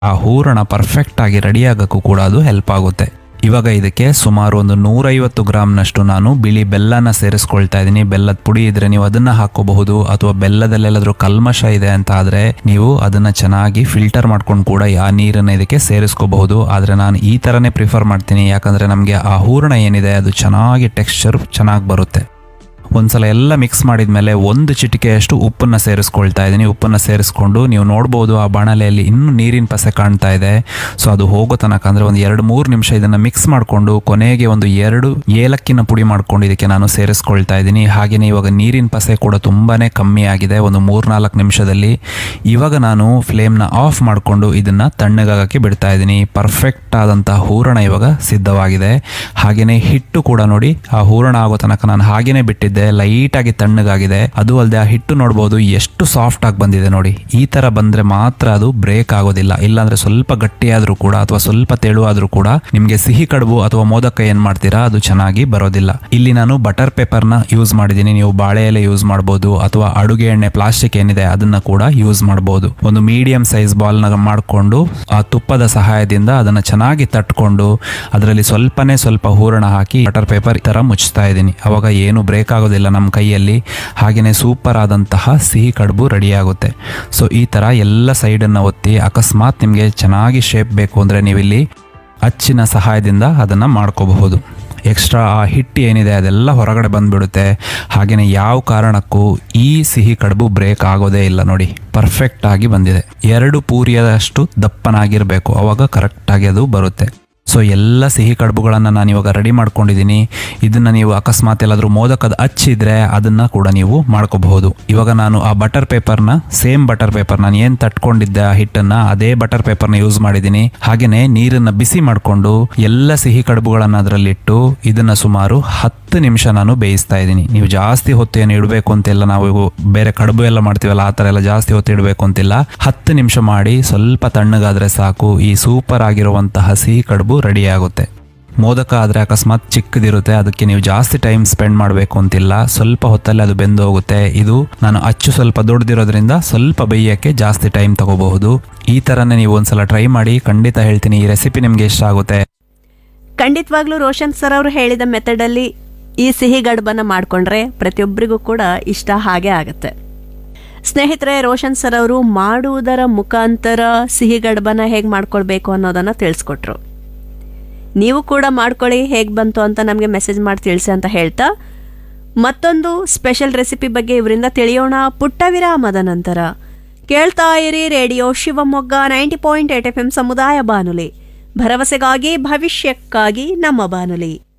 ಆ ಹೂರಣ ಪರ್ಫೆಕ್ಟ್ ಆಗಿ ರೆಡಿ ಆಗಕ್ಕೂ ಕೂಡ ಅದು ಹೆಲ್ಪ್ ಆಗುತ್ತೆ ಇವಾಗ ಇದಕ್ಕೆ ಸುಮಾರು ಒಂದು ನೂರೈವತ್ತು ಗ್ರಾಮ್ನಷ್ಟು ನಾನು ಬಿಳಿ ಬೆಲ್ಲನ ಸೇರಿಸ್ಕೊಳ್ತಾ ಇದ್ದೀನಿ ಬೆಲ್ಲದ ಪುಡಿ ಇದ್ರೆ ನೀವು ಅದನ್ನ ಹಾಕೋಬಹುದು ಅಥವಾ ಬೆಲ್ಲದಲ್ಲೆಲ್ಲಾದ್ರೂ ಕಲ್ಮಶ ಇದೆ ಅಂತ ಆದ್ರೆ ನೀವು ಅದನ್ನ ಚೆನ್ನಾಗಿ ಫಿಲ್ಟರ್ ಮಾಡ್ಕೊಂಡು ಕೂಡ ಆ ನೀರನ್ನ ಇದಕ್ಕೆ ಸೇರಿಸ್ಕೋಬಹುದು ಆದ್ರೆ ನಾನು ಈ ತರನೇ ಪ್ರಿಫರ್ ಮಾಡ್ತೀನಿ ಯಾಕಂದ್ರೆ ನಮಗೆ ಆ ಹೂರಣ ಏನಿದೆ ಅದು ಚೆನ್ನಾಗಿ ಟೆಕ್ಸ್ಚರ್ ಚೆನ್ನಾಗಿ ಬರುತ್ತೆ ಒಂದ್ಸಲ ಎಲ್ಲ ಮಿಕ್ಸ್ ಮಾಡಿದ್ಮೇಲೆ ಒಂದು ಚಿಟಿಕೆಯಷ್ಟು ಉಪ್ಪನ್ನ ಸೇರಿಸ್ಕೊಳ್ತಾ ಇದ್ದೀನಿ ಉಪ್ಪನ್ನ ಸೇರಿಸ್ಕೊಂಡು ನೀವು ನೋಡ್ಬೋದು ಆ ಬಾಣಲೆಯಲ್ಲಿ ಇನ್ನೂ ನೀರಿನ ಪಸೆ ಕಾಣ್ತಾ ಇದೆ ಸೊ ಅದು ಹೋಗೋ ತನಕ ಅಂದ್ರೆ ಒಂದು ಎರಡು ಮೂರು ನಿಮಿಷ ಇದನ್ನ ಮಿಕ್ಸ್ ಮಾಡಿಕೊಂಡು ಕೊನೆಗೆ ಒಂದು ಎರಡು ಏಲಕ್ಕಿನ ಪುಡಿ ಮಾಡ್ಕೊಂಡು ಇದಕ್ಕೆ ನಾನು ಸೇರಿಸ್ಕೊಳ್ತಾ ಇದ್ದೀನಿ ಹಾಗೆಯೇ ಇವಾಗ ನೀರಿನ ಪಸೆ ಕೂಡ ತುಂಬಾನೇ ಕಮ್ಮಿ ಆಗಿದೆ ಒಂದು ಮೂರ್ನಾಲ್ಕು ನಿಮಿಷದಲ್ಲಿ ಇವಾಗ ನಾನು ಫ್ಲೇಮ್ನ ಆಫ್ ಮಾಡಿಕೊಂಡು ಇದನ್ನ ತಣ್ಣಗಾಗಕ್ಕೆ ಬಿಡ್ತಾ ಇದ್ದೀನಿ ಪರ್ಫೆಕ್ಟ್ ಆದಂತಹ ಹೂರಣ ಇವಾಗ ಸಿದ್ಧವಾಗಿದೆ ಹಾಗೆಯೇ ಹಿಟ್ಟು ಕೂಡ ನೋಡಿ ಆ ಹೂರಣ ಆಗೋ ತನಕ ನಾನು ಹಾಗೇನೆ ಬಿಟ್ಟಿದ್ದೆ ಲೈಟ್ ಆಗಿ ತಣ್ಣಗಾಗಿದೆ ಅದು ಅಲ್ಲದೆ ಆ ಹಿಟ್ಟು ನೋಡ್ಬೋದು ಎಷ್ಟು ಸಾಫ್ಟ್ ಆಗಿ ಬಂದಿದೆ ನೋಡಿ ಈ ತರ ಬಂದ್ರೆ ಮಾತ್ರ ಅದು ಬ್ರೇಕ್ ಆಗೋದಿಲ್ಲ ಇಲ್ಲಾಂದ್ರೆ ಸ್ವಲ್ಪ ಗಟ್ಟಿಯಾದ್ರೂ ಕೂಡ ಅಥವಾ ಸ್ವಲ್ಪ ತೆಳುವಾದ್ರೂ ಕೂಡ ನಿಮ್ಗೆ ಸಿಹಿ ಕಡುಬು ಅಥವಾ ಮೋದಕ ಏನ್ ಮಾಡ್ತೀರಾ ಅದು ಚೆನ್ನಾಗಿ ಬರೋದಿಲ್ಲ ಇಲ್ಲಿ ನಾನು ಬಟರ್ ಪೇಪರ್ ನ ಯೂಸ್ ಮಾಡಿದ್ದೀನಿ ನೀವು ಬಾಳೆ ಎಲೆ ಯೂಸ್ ಮಾಡಬಹುದು ಅಥವಾ ಅಡುಗೆ ಎಣ್ಣೆ ಪ್ಲಾಸ್ಟಿಕ್ ಏನಿದೆ ಅದನ್ನ ಕೂಡ ಯೂಸ್ ಮಾಡಬಹುದು ಒಂದು ಮೀಡಿಯಂ ಸೈಜ್ ಬಾಲ್ ನ ಮಾಡಿಕೊಂಡು ಆ ತುಪ್ಪದ ಸಹಾಯದಿಂದ ಅದನ್ನ ಚೆನ್ನಾಗಿ ತಟ್ಕೊಂಡು ಅದರಲ್ಲಿ ಸ್ವಲ್ಪನೇ ಸ್ವಲ್ಪ ಹೂರಣ ಹಾಕಿ ಬಟರ್ ಪೇಪರ್ ಈ ತರ ಮುಚ್ತಾ ಇದ್ದೀನಿ ಅವಾಗ ಏನು ಬ್ರೇಕ್ ಆಗೋದಿಲ್ಲ ನಮ್ಮ ಕೈಯಲ್ಲಿ ಹಾಗೆಯೇ ಸೂಪರ್ ಆದಂತಹ ಸಿಹಿ ಕಡುಬು ರೆಡಿ ಆಗುತ್ತೆ ಸೊ ಈ ತರ ಎಲ್ಲ ಸೈಡನ್ನು ಒತ್ತಿ ಅಕಸ್ಮಾತ್ ನಿಮಗೆ ಚೆನ್ನಾಗಿ ಶೇಪ್ ಬೇಕು ಅಂದ್ರೆ ನೀವಿಲ್ಲಿ ಅಚ್ಚಿನ ಸಹಾಯದಿಂದ ಅದನ್ನ ಮಾಡ್ಕೋಬಹುದು ಎಕ್ಸ್ಟ್ರಾ ಆ ಹಿಟ್ಟು ಏನಿದೆ ಅದೆಲ್ಲ ಹೊರಗಡೆ ಬಂದ್ಬಿಡುತ್ತೆ ಹಾಗೆಯೇ ಯಾವ ಕಾರಣಕ್ಕೂ ಈ ಸಿಹಿ ಕಡುಬು ಬ್ರೇಕ್ ಆಗೋದೇ ಇಲ್ಲ ನೋಡಿ ಪರ್ಫೆಕ್ಟ್ ಆಗಿ ಬಂದಿದೆ ಎರಡು ಪೂರಿಯದಷ್ಟು ದಪ್ಪನಾಗಿರಬೇಕು ಅವಾಗ ಕರೆಕ್ಟಾಗಿ ಅದು ಬರುತ್ತೆ ಸೊ ಎಲ್ಲ ಸಿಹಿ ಕಡುಬುಗಳನ್ನು ನಾನು ಇವಾಗ ರೆಡಿ ಮಾಡ್ಕೊಂಡಿದ್ದೀನಿ ಇದನ್ನ ನೀವು ಅಕಸ್ಮಾತ್ ಎಲ್ಲಾದರೂ ಮೋದಕದ ಹಚ್ಚಿದ್ರೆ ಅದನ್ನ ಕೂಡ ನೀವು ಮಾಡ್ಕೋಬಹುದು ಇವಾಗ ನಾನು ಆ ಬಟರ್ ಪೇಪರ್ನ ಸೇಮ್ ಬಟರ್ ಪೇಪರ್ ನಾನು ಏನು ತಟ್ಕೊಂಡಿದ್ದೆ ಆ ಹಿಟ್ಟನ್ನ ಅದೇ ಬಟರ್ ಪೇಪರ್ನ ಯೂಸ್ ಮಾಡಿದ್ದೀನಿ ಹಾಗೆಯೇ ನೀರನ್ನ ಬಿಸಿ ಮಾಡಿಕೊಂಡು ಎಲ್ಲ ಸಿಹಿ ಕಡುಬುಗಳನ್ನು ಅದರಲ್ಲಿಟ್ಟು ಇದನ್ನ ಸುಮಾರು ಹತ್ತು ನಿಮಿಷ ನಾನು ಬೇಯಿಸ್ತಾ ಇದ್ದೀನಿ ನೀವು ಜಾಸ್ತಿ ಹೊತ್ತು ಏನು ಇಡಬೇಕು ಅಂತಿಲ್ಲ ನಾವು ಇವು ಬೇರೆ ಕಡುಬು ಎಲ್ಲ ಮಾಡ್ತೀವಲ್ಲ ಆ ಥರ ಎಲ್ಲ ಜಾಸ್ತಿ ಹೊತ್ತು ಇಡಬೇಕು ಅಂತಿಲ್ಲ ಹತ್ತು ನಿಮಿಷ ಮಾಡಿ ಸ್ವಲ್ಪ ತಣ್ಣಗಾದ್ರೆ ಸಾಕು ಈ ಸೂಪರ್ ಆಗಿರುವಂತಹ ಸಿಹಿ ಕಡುಬು ರೆಡಿ ಆಗುತ್ತೆ ಮೋದಕ ಆದರೆ ಅಕಸ್ಮಾತ್ ಚಿಕ್ಕದಿರುತ್ತೆ ಅದಕ್ಕೆ ನೀವು ಜಾಸ್ತಿ ಟೈಮ್ ಸ್ಪೆಂಡ್ ಮಾಡಬೇಕು ಅಂತಿಲ್ಲ ಸ್ವಲ್ಪ ಹೊತ್ತಲ್ಲಿ ಅದು ಬೆಂದು ಹೋಗುತ್ತೆ ಇದು ನಾನು ಅಚ್ಚು ಸ್ವಲ್ಪ ದೊಡ್ಡದಿರೋದ್ರಿಂದ ಸ್ವಲ್ಪ ಬೇಯಕ್ಕೆ ಜಾಸ್ತಿ ಟೈಮ್ ತಗೋಬಹುದು ಈ ಥರನೇ ನೀವು ಒಂದ್ಸಲ ಟ್ರೈ ಮಾಡಿ ಖಂಡಿತ ಹೇಳ್ತೀನಿ ಈ ರೆಸಿಪಿ ನಿಮಗೆ ಇಷ್ಟ ಆಗುತ್ತೆ ಖಂಡಿತವಾಗ್ಲೂ ರೋಷನ್ ಸರ್ ಅವರು ಹೇಳಿದ ಮೆಥಡಲ್ಲಿ ಈ ಸಿಹಿ ಗಡ್ಬನ್ನ ಮಾಡಿಕೊಂಡ್ರೆ ಪ್ರತಿಯೊಬ್ಬರಿಗೂ ಕೂಡ ಇಷ್ಟ ಹಾಗೆ ಆಗುತ್ತೆ ಸ್ನೇಹಿತರೆ ರೋಷನ್ ಸರ್ ಅವರು ಮಾಡುವುದರ ಮುಖಾಂತರ ಸಿಹಿ ಗಡ್ಬನ್ನ ಹೇಗೆ ಮಾಡ್ಕೊಳ್ಬೇಕು ಅನ್ನೋದನ್ನ ತಿಳಿಸ್ಕೊಟ್ರು ನೀವು ಕೂಡ ಮಾಡ್ಕೊಳ್ಳಿ ಹೇಗೆ ಬಂತು ಅಂತ ನಮಗೆ ಮೆಸೇಜ್ ಮಾಡಿ ತಿಳಿಸಿ ಅಂತ ಹೇಳ್ತಾ ಮತ್ತೊಂದು ಸ್ಪೆಷಲ್ ರೆಸಿಪಿ ಬಗ್ಗೆ ಇವರಿಂದ ತಿಳಿಯೋಣ ಪುಟ್ಟ ವಿರಾಮದ ನಂತರ ಕೇಳ್ತಾ ಇರಿ radio Shivamogga ninety point eight F M ಸಮುದಾಯ ಬಾನುಲಿ ಭರವಸೆಗಾಗಿ ಭವಿಷ್ಯಕ್ಕಾಗಿ ನಮ್ಮ ಬಾನುಲಿ